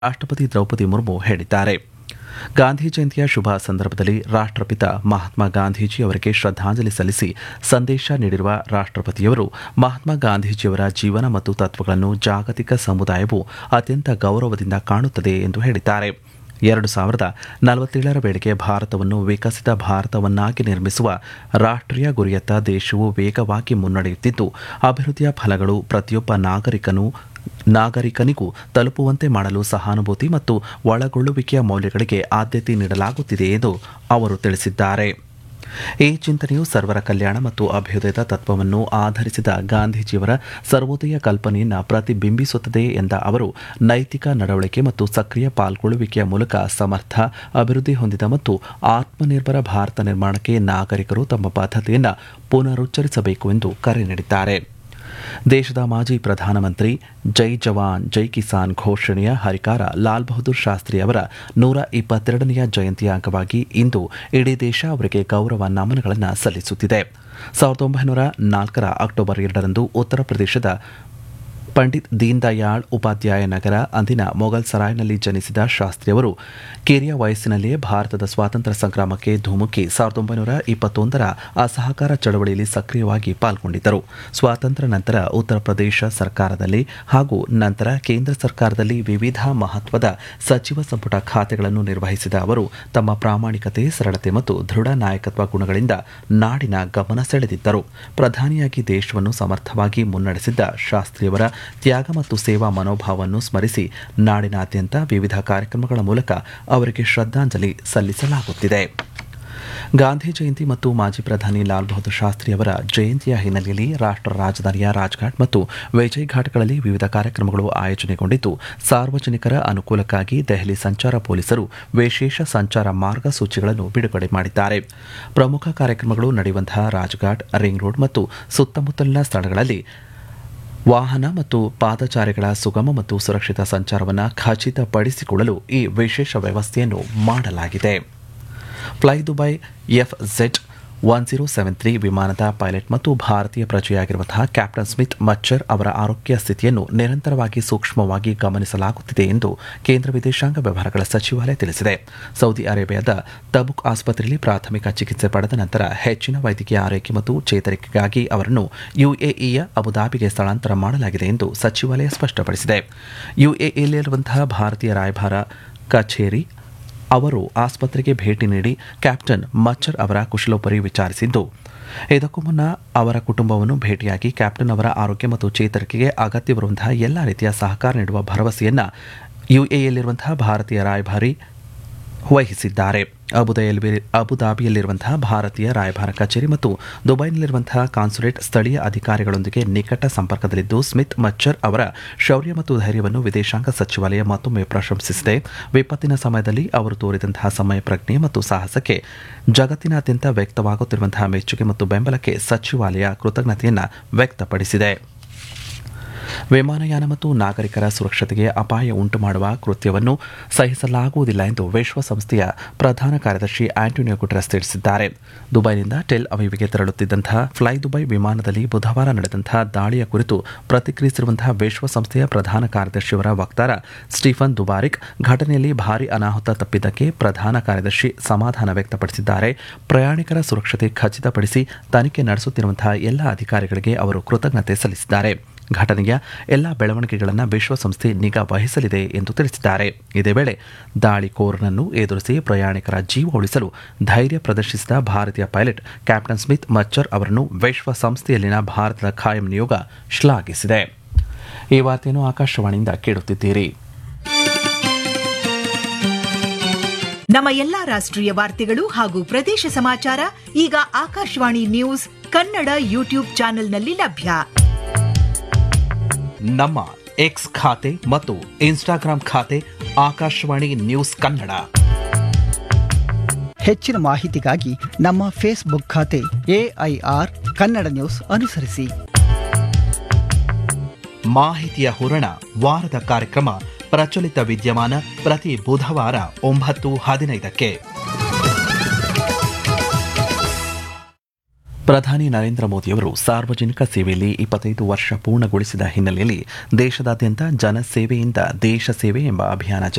ರಾಷ್ಟ್ರಪತಿ ದ್ರೌಪದಿ ಮುರ್ಮು ಹೇಳಿದ್ದಾರೆ ಗಾಂಧಿ ಜಯಂತಿಯ ಶುಭ ಸಂದರ್ಭದಲ್ಲಿ ರಾಷ್ಟ್ರಪಿತ ಮಹಾತ್ಮ ಗಾಂಧೀಜಿ ಅವರಿಗೆ ಶ್ರದ್ಧಾಂಜಲಿ ಸಲ್ಲಿಸಿ ಸಂದೇಶ ನೀಡಿರುವ ರಾಷ್ಟ್ರಪತಿಯವರು ಮಹಾತ್ಮ ಗಾಂಧೀಜಿಯವರ ಜೀವನ ಮತ್ತು ತತ್ವಗಳನ್ನು ಜಾಗತಿಕ ಸಮುದಾಯವು ಅತ್ಯಂತ ಗೌರವದಿಂದ ಕಾಣುತ್ತದೆ ಎಂದು ಹೇಳಿದ್ದಾರೆ ಎರಡು ಸಾವಿರದ ನಲವತ್ತೇಳರ ವೇಳೆಗೆ ಭಾರತವನ್ನು ವಿಕಸಿತ ಭಾರತವನ್ನಾಗಿ ನಿರ್ಮಿಸುವ ರಾಷ್ಟ್ರೀಯ ಗುರಿಯತ್ತ ದೇಶವು ವೇಗವಾಗಿ ಮುನ್ನಡೆಯುತ್ತಿದ್ದು ಅಭಿವೃದ್ಧಿಯ ಫಲಗಳು ಪ್ರತಿಯೊಬ್ಬ ನಾಗರಿಕನು ನಾಗರಿಕನಿಗೂ ತಲುಪುವಂತೆ ಮಾಡಲು ಸಹಾನುಭೂತಿ ಮತ್ತು ಒಳಗೊಳ್ಳುವಿಕೆಯ ಮೌಲ್ಯಗಳಿಗೆ ಆದ್ಯತೆ ನೀಡಲಾಗುತ್ತಿದೆ ಎಂದು ಅವರು ತಿಳಿಸಿದ್ದಾರೆ ಈ ಚಿಂತನೆಯು ಸರ್ವರ ಕಲ್ಯಾಣ ಮತ್ತು ಅಭ್ಯುದಯದ ತತ್ವವನ್ನು ಆಧರಿಸಿದ ಗಾಂಧೀಜಿಯವರ ಸರ್ವೋದಯ ಕಲ್ಪನೆಯನ್ನು ಪ್ರತಿಬಿಂಬಿಸುತ್ತದೆ ಎಂದ ಅವರು ನೈತಿಕ ನಡವಳಿಕೆ ಮತ್ತು ಸಕ್ರಿಯ ಪಾಲ್ಗೊಳ್ಳುವಿಕೆಯ ಮೂಲಕ ಸಮರ್ಥ ಅಭಿವೃದ್ಧಿ ಹೊಂದಿದ ಮತ್ತು ಆತ್ಮನಿರ್ಭರ ಭಾರತ ನಿರ್ಮಾಣಕ್ಕೆ ನಾಗರಿಕರು ತಮ್ಮ ಬದ್ಧತೆಯನ್ನು ಪುನರುಚ್ಚರಿಸಬೇಕು ಎಂದು ಕರೆ ನೀಡಿದ್ದಾರೆ ದೇಶದ ಮಾಜಿ ಪ್ರಧಾನಮಂತ್ರಿ ಜೈ ಜವಾನ್ ಜೈ ಕಿಸಾನ್ ಘೋಷಣೆಯ ಹರಿಕಾರ ಲಾಲ್ ಬಹದ್ದೂರ್ ಶಾಸ್ತ್ರಿ ಅವರ ನೂರ ಇಪ್ಪತ್ತೆರಡನೆಯ ಜಯಂತಿಯ ಅಂಗವಾಗಿ ಇಂದು ಇಡೀ ದೇಶ ಅವರಿಗೆ ಗೌರವ ನಮನಗಳನ್ನು ಸಲ್ಲಿಸುತ್ತಿದೆ ಸಾವಿರದ ಒಂಬೈನೂರ ನಾಲ್ಕರ ಅಕ್ಟೋಬರ್ ಎರಡರಂದು ಉತ್ತರ ಪ್ರದೇಶದ ಪಂಡಿತ್ ದೀನ್ ದಯಾಳ್ ಉಪಾಧ್ಯಾಯ ನಗರ ಅಂದಿನ ಮೊಘಲ್ ಸರಾಯ್ನಲ್ಲಿ ಜನಿಸಿದ ಶಾಸ್ತ್ರಿಯವರು ಕಿರಿಯ ವಯಸ್ಸಿನಲ್ಲಿಯೇ ಭಾರತದ ಸ್ವಾತಂತ್ರ್ಯ ಸಂಗ್ರಾಮಕ್ಕೆ ಧುಮುಕಿ ಸಾವಿರದ ಒಂಬೈನೂರ ಇಪ್ಪತ್ತೊಂದರ ಅಸಹಕಾರ ಚಳವಳಿಯಲ್ಲಿ ಸಕ್ರಿಯವಾಗಿ ಪಾಲ್ಗೊಂಡಿದ್ದರು ಸ್ವಾತಂತ್ರ್ಯ ನಂತರ ಉತ್ತರ ಪ್ರದೇಶ ಸರ್ಕಾರದಲ್ಲಿ ಹಾಗೂ ನಂತರ ಕೇಂದ್ರ ಸರ್ಕಾರದಲ್ಲಿ ವಿವಿಧ ಮಹತ್ವದ ಸಚಿವ ಸಂಪುಟ ಖಾತೆಗಳನ್ನು ನಿರ್ವಹಿಸಿದ ಅವರು ತಮ್ಮ ಪ್ರಾಮಾಣಿಕತೆ ಸರಳತೆ ಮತ್ತು ದೃಢ ನಾಯಕತ್ವ ಗುಣಗಳಿಂದ ನಾಡಿನ ಗಮನ ಸೆಳೆದಿದ್ದರು ಪ್ರಧಾನಿಯಾಗಿ ದೇಶವನ್ನು ಸಮರ್ಥವಾಗಿ ಮುನ್ನಡೆಸಿದ್ದ ಶಾಸ್ತ್ರಿಯವರ ತ್ಯಾಗ ಮತ್ತು ಸೇವಾ ಮನೋಭಾವವನ್ನು ಸ್ಮರಿಸಿ ನಾಡಿನಾದ್ಯಂತ ವಿವಿಧ ಕಾರ್ಯಕ್ರಮಗಳ ಮೂಲಕ ಅವರಿಗೆ ಶ್ರದ್ಧಾಂಜಲಿ ಸಲ್ಲಿಸಲಾಗುತ್ತಿದೆ ಗಾಂಧಿ ಜಯಂತಿ ಮತ್ತು ಮಾಜಿ ಪ್ರಧಾನಿ ಲಾಲ್ ಬಹದ್ದೂರ್ ಶಾಸ್ತ್ರಿ ಅವರ ಜಯಂತಿಯ ಹಿನ್ನೆಲೆಯಲ್ಲಿ ರಾಷ್ಟ್ರ ರಾಜಧಾನಿಯ ರಾಜ್ಘಾಟ್ ಮತ್ತು ವಿಜಯ್ ಘಾಟ್ಗಳಲ್ಲಿ ವಿವಿಧ ಕಾರ್ಯಕ್ರಮಗಳು ಆಯೋಜನೆಗೊಂಡಿದ್ದು ಸಾರ್ವಜನಿಕರ ಅನುಕೂಲಕ್ಕಾಗಿ ದೆಹಲಿ ಸಂಚಾರ ಪೊಲೀಸರು ವಿಶೇಷ ಸಂಚಾರ ಮಾರ್ಗಸೂಚಿಗಳನ್ನು ಬಿಡುಗಡೆ ಮಾಡಿದ್ದಾರೆ ಪ್ರಮುಖ ಕಾರ್ಯಕ್ರಮಗಳು ನಡೆಯುವಂತಹ ರಾಜ್ಘಾಟ್ ರಿಂಗ್ ರೋಡ್ ಮತ್ತು ಸುತ್ತಮುತ್ತಲಿನ ಸ್ಥಳಗಳಲ್ಲಿ ವಾಹನ ಮತ್ತು ಪಾದಚಾರಿಗಳ ಸುಗಮ ಮತ್ತು ಸುರಕ್ಷಿತ ಸಂಚಾರವನ್ನು ಖಚಿತಪಡಿಸಿಕೊಳ್ಳಲು ಈ ವಿಶೇಷ ವ್ಯವಸ್ಥೆಯನ್ನು ಮಾಡಲಾಗಿದೆ fly Dubai F Z one zero seven three ವಿಮಾನದ ಪೈಲಟ್ ಮತ್ತು ಭಾರತೀಯ ಪ್ರಜೆಯಾಗಿರುವಂತಹ ಕ್ಯಾಪ್ಟನ್ ಸ್ಮಿತ್ ಮಚ್ಚರ್ ಅವರ ಆರೋಗ್ಯ ಸ್ಥಿತಿಯನ್ನು ನಿರಂತರವಾಗಿ ಸೂಕ್ಷ್ಮವಾಗಿ ಗಮನಿಸಲಾಗುತ್ತಿದೆ ಎಂದು ಕೇಂದ್ರ ವಿದೇಶಾಂಗ ವ್ಯವಹಾರಗಳ ಸಚಿವಾಲಯ ತಿಳಿಸಿದೆ ಸೌದಿ ಅರೇಬಿಯಾದ ತಬುಕ್ ಆಸ್ಪತ್ರೆಯಲ್ಲಿ ಪ್ರಾಥಮಿಕ ಚಿಕಿತ್ಸೆ ಪಡೆದ ನಂತರ ಹೆಚ್ಚಿನ ವೈದ್ಯಕೀಯ ಆರೈಕೆ ಮತ್ತು ಚೇತರಿಕೆಗಾಗಿ ಅವರನ್ನು ಯುಎಇಯ ಅಬುದಾಬಿಗೆ ಸ್ಥಳಾಂತರ ಮಾಡಲಾಗಿದೆ ಎಂದು ಸಚಿವಾಲಯ ಸ್ಪಷ್ಟಪಡಿಸಿದೆ ಯುಎಇಯಲ್ಲಿರುವಂತಹ ಭಾರತೀಯ ರಾಯಭಾರ ಕಚೇರಿ ಅವರು ಆಸ್ಪತ್ರೆಗೆ ಭೇಟಿ ನೀಡಿ ಕ್ಯಾಪ್ಟನ್ ಮಚ್ಚರ್ ಅವರ ಕುಶಲೋಪರಿ ವಿಚಾರಿಸಿದ್ದು ಇದಕ್ಕೂ ಮುನ್ನ ಅವರ ಕುಟುಂಬವನ್ನು ಭೇಟಿಯಾಗಿ ಕ್ಯಾಪ್ಟನ್ ಅವರ ಆರೋಗ್ಯ ಮತ್ತು ಚೇತರಿಕೆಗೆ ಅಗತ್ಯವಿರುವಂತಹ ಎಲ್ಲ ರೀತಿಯ ಸಹಕಾರ ನೀಡುವ ಭರವಸೆಯನ್ನ ಯುಎಇಯಲ್ಲಿರುವಂತಹ ಭಾರತೀಯ ರಾಯಭಾರಿ ವಹಿಸಿದ್ದಾರೆ ಅಬುದಾಯಲ್ಲಿ ಅಬುದಾಬಿಯಲ್ಲಿರುವಂತಹ ಭಾರತೀಯ ರಾಯಭಾರ ಕಚೇರಿ ಮತ್ತು ದುಬೈನಲ್ಲಿರುವಂತಹ ಕಾನ್ಸುಲೇಟ್ ಸ್ಥಳೀಯ ಅಧಿಕಾರಿಗಳೊಂದಿಗೆ ನಿಕಟ ಸಂಪರ್ಕದಲ್ಲಿದ್ದು ಸ್ಮಿತ್ ಮಚ್ಚರ್ ಅವರ ಶೌರ್ಯ ಮತ್ತು ಧೈರ್ಯವನ್ನು ವಿದೇಶಾಂಗ ಸಚಿವಾಲಯ ಮತ್ತೊಮ್ಮೆ ಪ್ರಶಂಸಿಸಿದೆ ವಿಪತ್ತಿನ ಸಮಯದಲ್ಲಿ ಅವರು ತೋರಿದಂತಹ ಸಮಯ ಪ್ರಜ್ಞೆ ಮತ್ತು ಸಾಹಸಕ್ಕೆ ಜಗತ್ತಿನಾದ್ಯಂತ ವ್ಯಕ್ತವಾಗುತ್ತಿರುವಂತಹ ಮೆಚ್ಚುಗೆ ಮತ್ತು ಬೆಂಬಲಕ್ಕೆ ಸಚಿವಾಲಯ ಕೃತಜ್ಞತೆಯನ್ನು ವ್ಯಕ್ತಪಡಿಸಿದೆ ವಿಮಾನಯಾನ ಮತ್ತು ನಾಗರಿಕರ ಸುರಕ್ಷತೆಗೆ ಅಪಾಯ ಉಂಟುಮಾಡುವ ಕೃತ್ಯವನ್ನು ಸಹಿಸಲಾಗುವುದಿಲ್ಲ ಎಂದು ವಿಶ್ವಸಂಸ್ಥೆಯ ಪ್ರಧಾನ ಕಾರ್ಯದರ್ಶಿ ಆಂಟೋನಿಯೋ ಗುಟೆರಸ್ ತಿಳಿಸಿದ್ದಾರೆ ದುಬೈನಿಂದ ಟೆಲ್ ಅವೀವಿಗೆ ತೆರಳುತ್ತಿದ್ದಂತಹ ಫ್ಲೈ ದುಬೈ ವಿಮಾನದಲ್ಲಿ ಬುಧವಾರ ನಡೆದಂತಹ ದಾಳಿಯ ಕುರಿತು ಪ್ರತಿಕ್ರಿಯಿಸಿರುವಂತಹ ವಿಶ್ವಸಂಸ್ಥೆಯ ಪ್ರಧಾನ ಕಾರ್ಯದರ್ಶಿಯವರ ವಕ್ತಾರ ಸ್ಟೀಫನ್ ದುಬಾರಿಕ್ ಘಟನೆಯಲ್ಲಿ ಭಾರಿ ಅನಾಹುತ ತಪ್ಪಿದ್ದಕ್ಕೆ ಪ್ರಧಾನ ಕಾರ್ಯದರ್ಶಿ ಸಮಾಧಾನ ವ್ಯಕ್ತಪಡಿಸಿದ್ದಾರೆ ಪ್ರಯಾಣಿಕರ ಸುರಕ್ಷತೆ ಖಚಿತಪಡಿಸಿ ತನಿಖೆ ನಡೆಸುತ್ತಿರುವಂತಹ ಎಲ್ಲ ಅಧಿಕಾರಿಗಳಿಗೆ ಅವರು ಕೃತಜ್ಞತೆ ಸಲ್ಲಿಸಿದ್ದಾರೆ ಘಟನೆಯ ಎಲ್ಲ ಬೆಳವಣಿಗೆಗಳನ್ನು ವಿಶ್ವಸಂಸ್ಥೆ ನಿಗಾ ವಹಿಸಲಿದೆ ಎಂದು ತಿಳಿಸಿದ್ದಾರೆ ಇದೇ ವೇಳೆ ದಾಳಿಕೋರನನ್ನು ಎದುರಿಸಿ ಪ್ರಯಾಣಿಕರ ಜೀವ ಉಳಿಸಲು ಧೈರ್ಯ ಪ್ರದರ್ಶಿಸಿದ ಭಾರತೀಯ ಪೈಲಟ್ ಕ್ಯಾಪ್ಟನ್ ಸ್ಮಿತ್ ಮಚ್ಚರ್ ಅವರನ್ನು ವಿಶ್ವಸಂಸ್ಥೆಯಲ್ಲಿನ ಭಾರತದ ಖಾಯಂ ನಿಯೋಗ ಶ್ಲಾಘಿಸಿದೆ ಈ ವಾರ್ತೆಯನ್ನು ಆಕಾಶವಾಣಿಯಿಂದ ಕೇಳುತ್ತಿದ್ದೀರಿ ನಮ್ಮ ಎಲ್ಲಾ ರಾಷ್ಟ್ರೀಯ ವಾರ್ತೆಗಳು ಹಾಗೂ ಪ್ರದೇಶ ಸಮಾಚಾರ ಈಗ ಆಕಾಶವಾಣಿ ನ್ಯೂಸ್ ಕನ್ನಡ ಯೂಟ್ಯೂಬ್ ಚಾನೆಲ್ನಲ್ಲಿ ಲಭ್ಯ ನಮ್ಮ ಎಕ್ಸ್ ಖಾತೆ ಮತ್ತು ಇನ್ಸ್ಟಾಗ್ರಾಂ ಖಾತೆ ಆಕಾಶವಾಣಿ ನ್ಯೂಸ್ ಕನ್ನಡ ಹೆಚ್ಚಿನ ಮಾಹಿತಿಗಾಗಿ ನಮ್ಮ ಫೇಸ್ಬುಕ್ ಖಾತೆ ಎಐಆರ್ ಕನ್ನಡ ನ್ಯೂಸ್ ಅನುಸರಿಸಿ ಮಾಹಿತಿಯ ಹೂರಣ ವಾರದ ಕಾರ್ಯಕ್ರಮ ಪ್ರಚಲಿತ ವಿದ್ಯಮಾನ ಪ್ರತಿ ಬುಧವಾರ ಒಂಬತ್ತು ಹದಿನೈದಕ್ಕೆ ಪ್ರಧಾನಿ ನರೇಂದ್ರ ಮೋದಿಯವರು ಸಾರ್ವಜನಿಕ ಸೇವೆಯಲ್ಲಿ ಇಪ್ಪತ್ತೈದು ವರ್ಷ ಪೂರ್ಣಗೊಳಿಸಿದ ಹಿನ್ನೆಲೆಯಲ್ಲಿ ದೇಶದಾದ್ಯಂತ ಜನಸೇವೆಯಿಂದ ದೇಶ ಸೇವೆ ಎಂಬ ಅಭಿಯಾನ